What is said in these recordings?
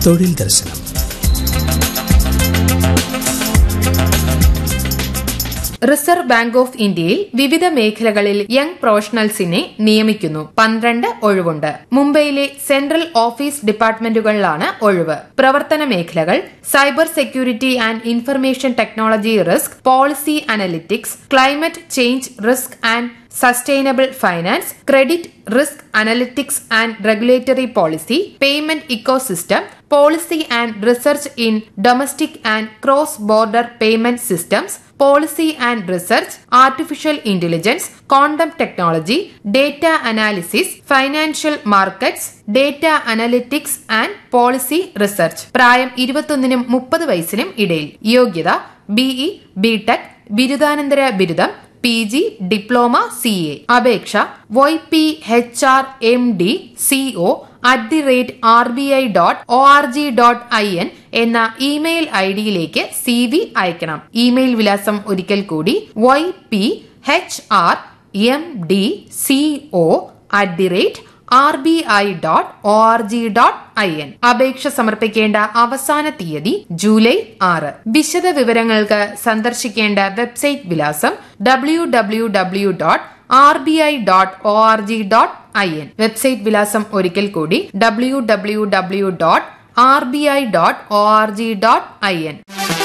തൊഴിൽ ദർശനം reserve bank of ഇന്ത്യയിൽ വിവിധ മേഖലകളിൽ യങ് പ്രൊഫഷണൽസിനെ നിയമിക്കുന്നു പന്ത്രണ്ട് ഒഴിവുണ്ട് മുംബൈയിലെ സെൻട്രൽ ഓഫീസ് ഡിപ്പാർട്ട്മെന്റുകളിലാണ് ഒഴിവ് പ്രവർത്തന മേഖലകൾ cyber security and information technology risk policy analytics climate change risk and sustainable finance credit risk analytics and regulatory policy payment ecosystem policy and research in domestic and cross border payment systems policy and research artificial intelligence quantum technology data analysis financial markets data analytics and policy research പ്രായം ഇരുപത്തൊന്നിനും മുപ്പത് വയസ്സിനും ഇടയിൽ യോഗ്യത BE BTech ബിരുദാനന്തര ബിരുദം P G diploma C A അപേക്ഷ Y P H R M D C O at the rate R B I dot O R G dot I N എന്ന ഇമെയിൽ ഐ ഡിയിലേക്ക് സി വി അയക്കണം email വിലാസം ഒരിക്കൽ കൂടി Y P H R M D C O at the rate R B I dot O R G dot I N അപേക്ഷ സമർപ്പിക്കേണ്ട അവസാന തീയതി ജൂലൈ ആറ് വിശദ വിവരങ്ങൾക്ക് സന്ദർശിക്കേണ്ട വെബ്സൈറ്റ് വിലാസം W W W dot R B I dot O R G dot I N website വിലാസം ഒരിക്കൽ കൂടി W W W dot R B I dot O R G dot I N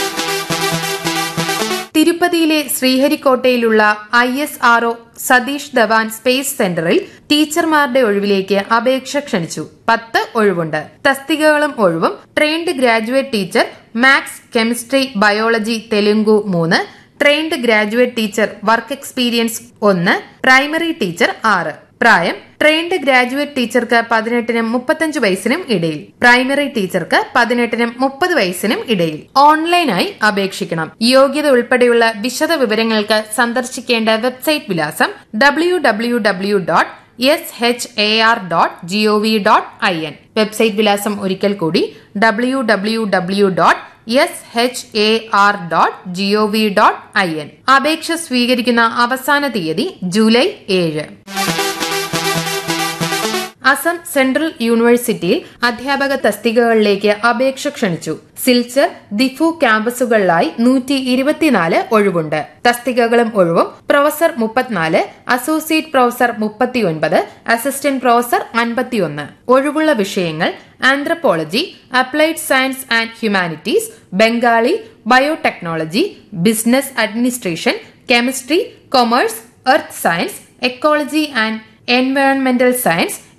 തിരുപ്പതിയിലെ ശ്രീഹരിക്കോട്ടയിലുള്ള I S RO Satish Dhawan space സെന്ററിൽ ടീച്ചർമാരുടെ ഒഴിവിലേക്ക് അപേക്ഷ ക്ഷണിച്ചു പത്ത് ഒഴിവുണ്ട് തസ്തികകളും ഒഴിവും trained graduate teacher maths chemistry biology Telugu മൂന്ന് trained graduate teacher work experience ഒന്ന് പ്രൈമറി ടീച്ചർ ആറ് പ്രായം ട്രെയിൻഡ് ഗ്രാജുവേറ്റ് ടീച്ചർക്ക് പതിനെട്ടിനും മുപ്പത്തഞ്ച് വയസ്സിനും ഇടയിൽ പ്രൈമറി ടീച്ചർക്ക് പതിനെട്ടിനും മുപ്പത് വയസ്സിനും ഇടയിൽ ഓൺലൈനായി അപേക്ഷിക്കണം യോഗ്യത ഉൾപ്പെടെയുള്ള വിശദ വിവരങ്ങൾക്ക് സന്ദർശിക്കേണ്ട വെബ്സൈറ്റ് വിലാസം W W W dot S H A R dot GOV dot I N website വിലാസം ഒരിക്കൽ കൂടി W W W dot S H A R dot GOV dot I N അപേക്ഷ സ്വീകരിക്കുന്ന അവസാന തീയതി ജൂലൈ ഏഴ് അസം സെൻട്രൽ യൂണിവേഴ്സിറ്റിയിൽ അധ്യാപക തസ്തികകളിലേക്ക് അപേക്ഷ ക്ഷണിച്ചു സിൽച്ചർ ദിഫു ക്യാമ്പസുകളിലായി നൂറ്റി ഇരുപത്തിനാല് ഒഴിവുണ്ട് തസ്തികകളും ഒഴിവും പ്രൊഫസർ മുപ്പത്തിനാല് അസോസിയേറ്റ് പ്രൊഫസർ മുപ്പത്തിയൊൻപത് അസിസ്റ്റന്റ് പ്രൊഫസർ അൻപത്തിയൊന്ന് ഒഴിവുള്ള വിഷയങ്ങൾ anthropology applied science and humanities Bengali biotechnology business administration chemistry commerce earth science ecology and എൻവയോൺമെന്റൽ സയൻസ്